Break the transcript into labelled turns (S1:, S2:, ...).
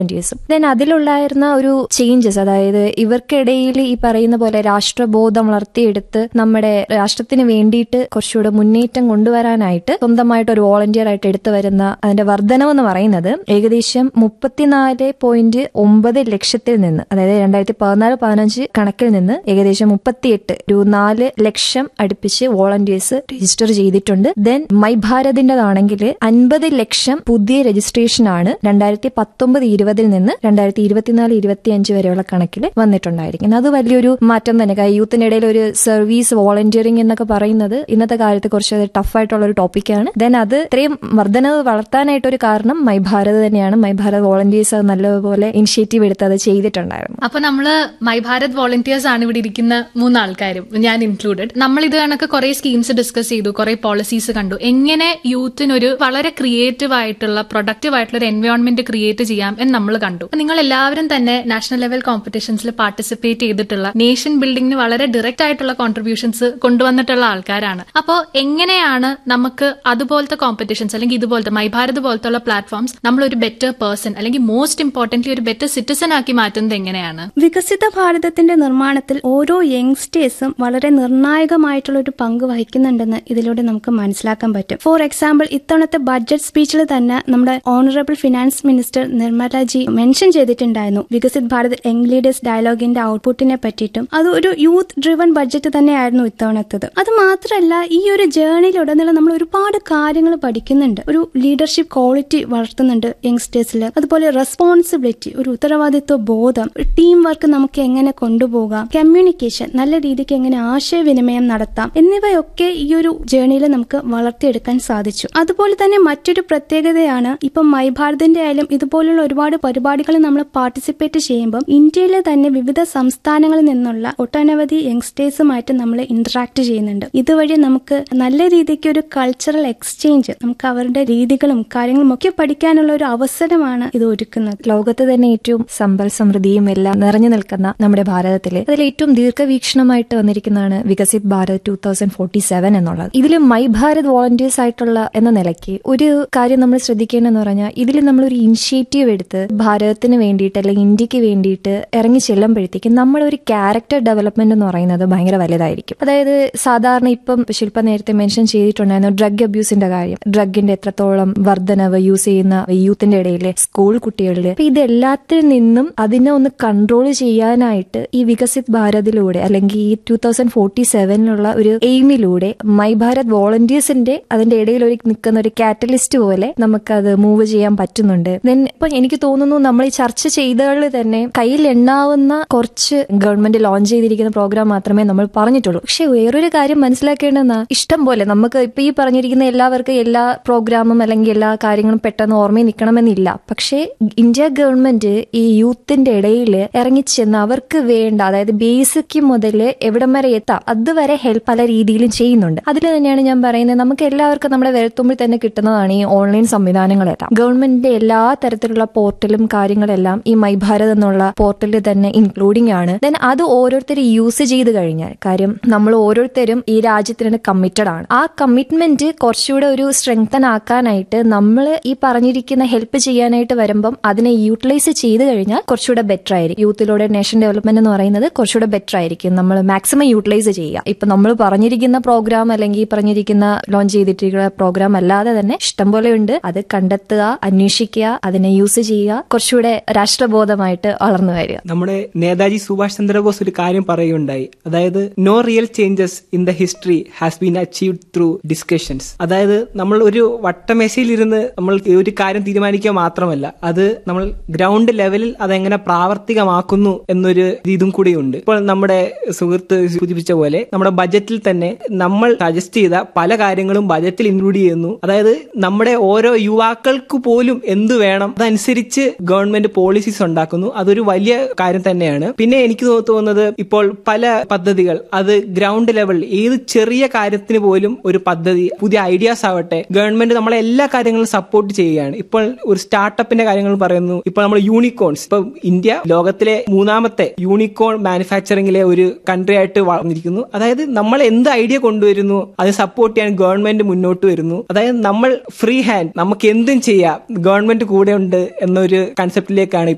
S1: വോളണ്ടിയേഴ്സും then അതിലുണ്ടായിരുന്ന ഒരു changes അതായത് ഇവർക്കിടയിൽ ഈ പറയുന്ന പോലെ രാഷ്ട്രബോധം വളർത്തിയെടുത്ത് നമ്മുടെ രാഷ്ട്രത്തിന് വേണ്ടിയിട്ട് കുറച്ചുകൂടെ മുന്നേറ്റം കൊണ്ടുവരാനായിട്ട് സ്വന്തമായിട്ട് ഒരു വോളണ്ടിയർ ആയിട്ട് എടുത്തു വരുന്ന അതിന്റെ വർധനവ് എന്ന് പറയുന്നത് ഏകദേശം മുപ്പത്തിനാല് പോയിന്റ് ഒമ്പത് ലക്ഷത്തിൽ നിന്ന് അതായത് രണ്ടായിരത്തി പതിനാല് പതിനഞ്ച് കണക്കിൽ നിന്ന് ഏകദേശം മുപ്പത്തിയെട്ട് ഒരു നാല് ലക്ഷം അടുപ്പിച്ച് വോളണ്ടിയേഴ്സ് രജിസ്റ്റർ ചെയ്തിട്ടുണ്ട് ദെൻ മൈ ഭാരതിന്റേതാണെങ്കിൽ അൻപത് ലക്ഷം പുതിയ രജിസ്ട്രേഷൻ ആണ് രണ്ടായിരത്തി പത്തൊമ്പത് ഇരുപതിൽ നിന്ന് രണ്ടായിരത്തി ഇരുപത്തിനാല് ഇരുപത്തിയഞ്ച് വരെയുള്ള കണക്കിൽ വന്നിട്ടുണ്ടായിരിക്കുന്നത് അത് വലിയൊരു മാറ്റം തന്നെ കാരണം യൂത്തിന്റെ ഇടയിൽ ഒരു സർവീസ് വോളണ്ടിയറിംഗ് എന്നൊക്കെ പറയുന്നത് ഇന്നത്തെ കാലത്ത് കുറച്ച് ടഫ് ആയിട്ടുള്ള ഒരു ടോപ്പിക്കാണ് ദെൻ അത് ഇത്രയും വർധനവ് വളർത്താനായിട്ട് ഒരു കാരണം മൈ ഭാരത് തന്നെയാണ് മൈ ഭാരത് വോളണ്ടിയേഴ്സ് അത് നല്ലപോലെ ഇനിഷ്യേറ്റീവ് എടുത്ത് അത് ചെയ്തിട്ടുണ്ടായിരുന്നു
S2: അപ്പൊ നമ്മള് മൈ ഭാരത് വോളണ്ടിയേഴ്സ് ആണ് ഇവിടെ ഇരിക്കുന്ന മൂന്നാൾക്കാരും ഞാൻ ഇൻക്ലൂഡഡ് നമ്മൾ ഇത് കണക്ക് കുറെ സ്കീംസ് ഡിസ്കസ് ചെയ്തു കുറെ പോളിസീസ് കണ്ടു എങ്ങനെ യൂത്തിനൊരു വളരെ ക്രിയേറ്റീവ് ആയിട്ടുള്ള പ്രൊഡക്റ്റീവ് ആയിട്ടുള്ള ഒരു എൻവയോൺമെന്റ് ക്രിയേറ്റ് ചെയ്യാം എന്ന് നമ്മൾ കണ്ടു നിങ്ങൾ എല്ലാവരും തന്നെ നാഷണൽ ലെവൽ കോമ്പറ്റീഷൻസിൽ പാർട്ടിസിപ്പേറ്റ് ചെയ്തിട്ടുള്ള നേഷൻ ബിൽഡിംഗിന് വളരെ ഡയറക്റ്റ് ആയിട്ടുള്ള കോൺട്രിബ്യൂഷൻസ് കൊണ്ടുവന്നിട്ടുള്ള ആൾക്കാരാണ് അപ്പോൾ എങ്ങനെയാണ് നമുക്ക് അതുപോലത്തെ കോമ്പറ്റീഷൻസ് അല്ലെങ്കിൽ ഇതുപോലത്തെ മൈ ഭാരത് പോലത്തെ ഉള്ള പ്ലാറ്റ്ഫോംസ് നമ്മൾ ഒരു ബെറ്റർ പേഴ്സൺ അല്ലെങ്കിൽ മോസ്റ്റ് ഇമ്പോർട്ടന്റ്ലി ഒരു ബെറ്റർ സിറ്റിസൺ ആക്കി മാറ്റുന്നത് എങ്ങനെയാണ്
S3: വികസിത ഭാരതത്തിന്റെ നിർമ്മാണത്തിൽ ഓരോ യങ്സ്റ്റേഴ്സും വളരെ നിർണായകമായിട്ടുള്ള ഒരു പങ്ക് വഹിക്കുന്നുണ്ടെന്ന് ഇതിലൂടെ നമുക്ക് മനസ്സിലാക്കാൻ പറ്റും ഫോർ എക്സാമ്പിൾ ഇത്തവണത്തെ ബഡ്ജറ്റ് സ്പീച്ചിൽ തന്നെ നമ്മുടെ honourable finance minister Nirmala ji mention ചെയ്തിട്ടുണ്ടായിരുന്നു വികസിത് ഭാരത് യങ് ലീഡേഴ്സ് ഡയലോഗിന്റെ ഔട്ട്പുട്ടിനെ പറ്റിയിട്ടും അത് ഒരു യൂത്ത് ഡ്രിവൺ ബഡ്ജറ്റ് തന്നെയായിരുന്നു ഇത്തവണത്തത് അത് മാത്രമല്ല ഈ ഒരു ജേർണിയിലുടനീളം നമ്മൾ ഒരുപാട് കാര്യങ്ങൾ പഠിക്കുന്നുണ്ട് ഒരു ലീഡർഷിപ്പ് ക്വാളിറ്റി വളർത്തുന്നുണ്ട് യങ്സ്റ്റേഴ്സിൽ അതുപോലെ റെസ്പോൺസിബിലിറ്റി ഒരു ഉത്തരവാദിത്വ ബോധം ടീം വർക്ക് നമുക്ക് എങ്ങനെ കൊണ്ടുപോകാം കമ്മ്യൂണിക്കേഷൻ നല്ല രീതിക്ക് എങ്ങനെ ആശയവിനിമയം നടത്താം എന്നിവയൊക്കെ ഈ ഒരു ജേർണിയിൽ നമുക്ക് വളർത്തിയെടുക്കാൻ സാധിച്ചു അതുപോലെ തന്നെ മറ്റൊരു പ്രത്യേകതയാണ് ഇപ്പം മൈ ഭാരതിന്റെ ആയാലും ഇതുപോലുള്ള ഒരുപാട് പരിപാടികൾ നമ്മൾ പാർട്ടിസിപ്പേറ്റ് ചെയ്യുമ്പോൾ ഇന്ത്യയിലെ തന്നെ വിവിധ സംസ്ഥാനങ്ങളിൽ നിന്നുള്ള ഒട്ടനവധി യങ്സ്റ്റേഴ്സുമായിട്ട് നമ്മൾ ഇന്ററാക്ട് ചെയ്യുന്നുണ്ട് ഇതുവഴി നമുക്ക് നല്ല രീതിക്ക് ഒരു കൾച്ചറൽ എക്സ്ചേഞ്ച് നമുക്ക് അവരുടെ രീതികളും കാര്യങ്ങളും ഒക്കെ പഠിക്കാനുള്ള ഒരു അവസരമാണ് ഇത് ഒരുക്കുന്നത്
S1: ലോകത്ത് തന്നെ ഏറ്റവും സമ്പൽ സമൃദ്ധിയും എല്ലാം നിറഞ്ഞു നിൽക്കുന്ന നമ്മുടെ ഭാരതത്തില് അതിൽ ഏറ്റവും ദീർഘവീക്ഷണമായിട്ട് വന്നിരിക്കുന്നതാണ് Viksit Bharat two thousand forty seven എന്നുള്ളത് ഇതിൽ മൈ ഭാരത് വോളണ്ടിയേഴ്സ് ആയിട്ടുള്ള എന്ന നിലയ്ക്ക് ഒരു കാര്യം നമ്മൾ ശ്രദ്ധിക്കേണ്ടതെന്ന് പറഞ്ഞാൽ ഇതിൽ നമ്മൾ ഒരു ഇനിഷ്യേറ്റീവ് എടുത്ത് ഭാരതത്തിന് വേണ്ടിയിട്ട് അല്ലെങ്കിൽ ഇന്ത്യക്ക് വേണ്ടിയിട്ട് ഇറങ്ങി ചെല്ലുമ്പോഴത്തേക്കും നമ്മുടെ ഒരു ക്യാരക്ടർ ഡെവലപ്മെന്റ് എന്ന് പറയുന്നത് ഭയങ്കര വലുതായിരിക്കും അതായത് സാധാരണ ഇപ്പം ശില്പ നേരത്തെ മെൻഷൻ ചെയ്തിട്ടുണ്ടായിരുന്നു ഡ്രഗ് അബ്യൂസിന്റെ കാര്യം ഡ്രഗിന്റെ എത്രത്തോളം വർധനവ് യൂസ് ചെയ്യുന്ന യൂത്തിന്റെ ഇടയിൽ സ്കൂൾ കുട്ടികളിൽ അപ്പൊ ഇതെല്ലാത്തിൽ നിന്നും അതിനെ ഒന്ന് കൺട്രോൾ ചെയ്യാനായിട്ട് ഈ വികസിത് ഭാരതിലൂടെ അല്ലെങ്കിൽ ഈ ടൂ തൗസൻഡ് ഫോർട്ടി സെവനിലുള്ള ഒരു എയിമിലൂടെ മൈ ഭാരത് വോളണ്ടിയേഴ്സിന്റെ അതിന്റെ ഇടയിൽ ഒരു നിൽക്കുന്ന ഒരു കാറ്റലിസ്റ്റ് പോലെ നമുക്കത് മൂവ് ചെയ്യാൻ പറ്റുന്നുണ്ട് ദെൻ ഇപ്പൊ എനിക്ക് തോന്നുന്നു നമ്മൾ ഈ ചർച്ച ചെയ്തകളിൽ തന്നെ കയ്യിൽ എണ്ണാവുന്ന കുറച്ച് ഗവൺമെന്റ് ലോഞ്ച് ചെയ്തിരിക്കുന്ന പ്രോഗ്രാം മാത്രമേ നമ്മൾ പറഞ്ഞിട്ടുള്ളൂ പക്ഷെ വേറൊരു കാര്യം മനസ്സിലാക്കേണ്ടതെന്നാ ഇഷ്ടം പോലെ നമുക്ക് ഇപ്പൊ ഈ പറഞ്ഞിരിക്കുന്ന എല്ലാവർക്കും എല്ലാ പ്രോഗ്രാമും അല്ലെങ്കിൽ എല്ലാ കാര്യങ്ങളും പെട്ടെന്ന് ഓർമ്മയിൽ നിൽക്കണമെന്നില്ല പക്ഷേ ഇന്ത്യ ഗവൺമെന്റ് ഈ യൂത്തിന്റെ ഇടയിൽ ഇറങ്ങിച്ചെന്ന് അവർക്ക് വേണ്ട അതായത് ബേസിക് മുതൽ എവിടം വരെ എത്താം അതുവരെ ഹെൽപ്പ് പല രീതിയിലും ചെയ്യുന്നുണ്ട് അതിൽ തന്നെയാണ് ഞാൻ പറയുന്നത് നമുക്ക് എല്ലാവർക്കും നമ്മുടെ വിരത്തുമ്പിൽ തന്നെ കിട്ടുന്നതാണ് ഈ ഓൺലൈൻ സംവിധാനങ്ങളെല്ലാം ഗവൺമെന്റിന്റെ എല്ലാ തരത്തിലുള്ള പോർട്ടലും കാര്യങ്ങളെല്ലാം ഈ മൈ ഭാരത് എന്നുള്ള പോർട്ടലിൽ തന്നെ ഇൻക്ലൂഡിംഗ് ആണ് ദെൻ അത് ഓരോരുത്തർ യൂസ് ചെയ്ത് കഴിഞ്ഞാൽ കാര്യം നമ്മൾ ഓരോരുത്തരും ഈ രാജ്യത്തിന് കമ്മിറ്റഡ് ആണ് ആ കമ്മിറ്റ്മെന്റ് കുറച്ചുകൂടെ ഒരു സ്ട്രെങ്തൻ ആക്കാനായിട്ട് നമ്മൾ ഈ പറഞ്ഞിരിക്കുന്ന ഹെൽപ്പ് ചെയ്യാനായിട്ട് വരുമ്പം അതിനെ യൂട്ടിലൈസ് ചെയ്ത് കഴിഞ്ഞാൽ കുറച്ചുകൂടെ ബെറ്റർ ആയിരിക്കും യൂത്തിലൂടെ നേഷൻ ഡെവലപ്മെന്റ് എന്ന് പറയുന്നത് കുറച്ചുകൂടെ ബെറ്റർ ആയിരിക്കും നമ്മൾ മാക്സിമം യൂട്ടിലൈസ് ചെയ്യുക ഇപ്പൊ നമ്മൾ പറഞ്ഞിരിക്കുന്ന പ്രോഗ്രാം അല്ലെങ്കിൽ പറഞ്ഞിരിക്കുന്ന ലോഞ്ച് ചെയ്തിട്ടിരിക്കുന്ന പ്രോഗ്രാം അല്ലാതെ തന്നെ ഇഷ്ടംപോലെ ഉണ്ട് അത് കണ്ടെത്തുക അന്വേഷിക്കുക അതിനെ യൂസ് ചെയ്യുക കുറച്ചുകൂടെ രാഷ്ട്രബോധമായിട്ട് വളർന്നു വരിക
S4: നമ്മുടെ നേതാജി സുഭാഷ് ചന്ദ്രബോസ് ഒരു കാര്യം പറയുകയുണ്ടായി അതായത് no real changes in the history has been achieved through discussions അതായത് നമ്മൾ ഒരു വട്ടമേശയിലിരുന്ന് നമ്മൾ ഒരു കാര്യം തീരുമാനിക്കുക മാത്രമല്ല അത് നമ്മൾ ഗ്രൗണ്ട് ലെവലിൽ അതെങ്ങനെ പ്രാവർത്തികമാക്കുന്നു എന്നൊരു ഇതും കൂടിയുണ്ട് ഇപ്പോൾ നമ്മുടെ സുഹൃത്ത് സൂചിപ്പിച്ച പോലെ നമ്മുടെ ബജറ്റിൽ തന്നെ നമ്മൾ സജസ്റ്റ് ചെയ്ത പല കാര്യങ്ങളും ബജറ്റിൽ ഇൻക്ലൂഡ് ചെയ്യുന്നു അതായത് നമ്മുടെ ഓരോ യുവാക്കൾക്ക് പോലും എന്ത് വേണം അതനുസരിച്ച് ഗവൺമെന്റ് പോളിസീസ് ഉണ്ടാക്കുന്നു അതൊരു വലിയ കാര്യം തന്നെയാണ് പിന്നെ എനിക്ക് തോ- തോന്നുന്നത് ഇപ്പോൾ പല പദ്ധതികൾ അത് ഗ്രൗണ്ട് ലെവൽ ഏത് ചെറിയ കാര്യത്തിന് പോലും ഒരു പദ്ധതി പുതിയ ഐഡിയാസ് ആവട്ടെ ഗവൺമെന്റ് നമ്മളെ എല്ലാ കാര്യങ്ങളും സപ്പോർട്ട് ചെയ്യുകയാണ് ഇപ്പോൾ ഒരു സ്റ്റാർട്ടപ്പിന്റെ കാര്യങ്ങൾ പറയുന്നു ഇപ്പോൾ നമ്മൾ യൂണിക്കോൺസ് ഇപ്പൊ ഇന്ത്യ ലോകത്തിലെ മൂന്നാമത്തെ യൂണിക്കോൺ മാനുഫാക്ചറിംഗിലെ ഒരു കൺട്രി ആയിട്ട് വളർന്നിരിക്കുന്നു അതായത് നമ്മൾ എന്ത് ഐഡിയ കൊണ്ടുവരുന്നു അത് സപ്പോർട്ട് ചെയ്യാൻ ഗവൺമെന്റ് മുന്നോട്ട് വരുന്നു അതായത് നമ്മൾ ഫ്രീ ഹാൻഡ് നമുക്ക് എന്തും ചെയ്യാം ഗവൺമെന്റ് കൂടെ ഉണ്ട് എന്നൊരു കൺസെപ്റ്റിലേക്കാണ്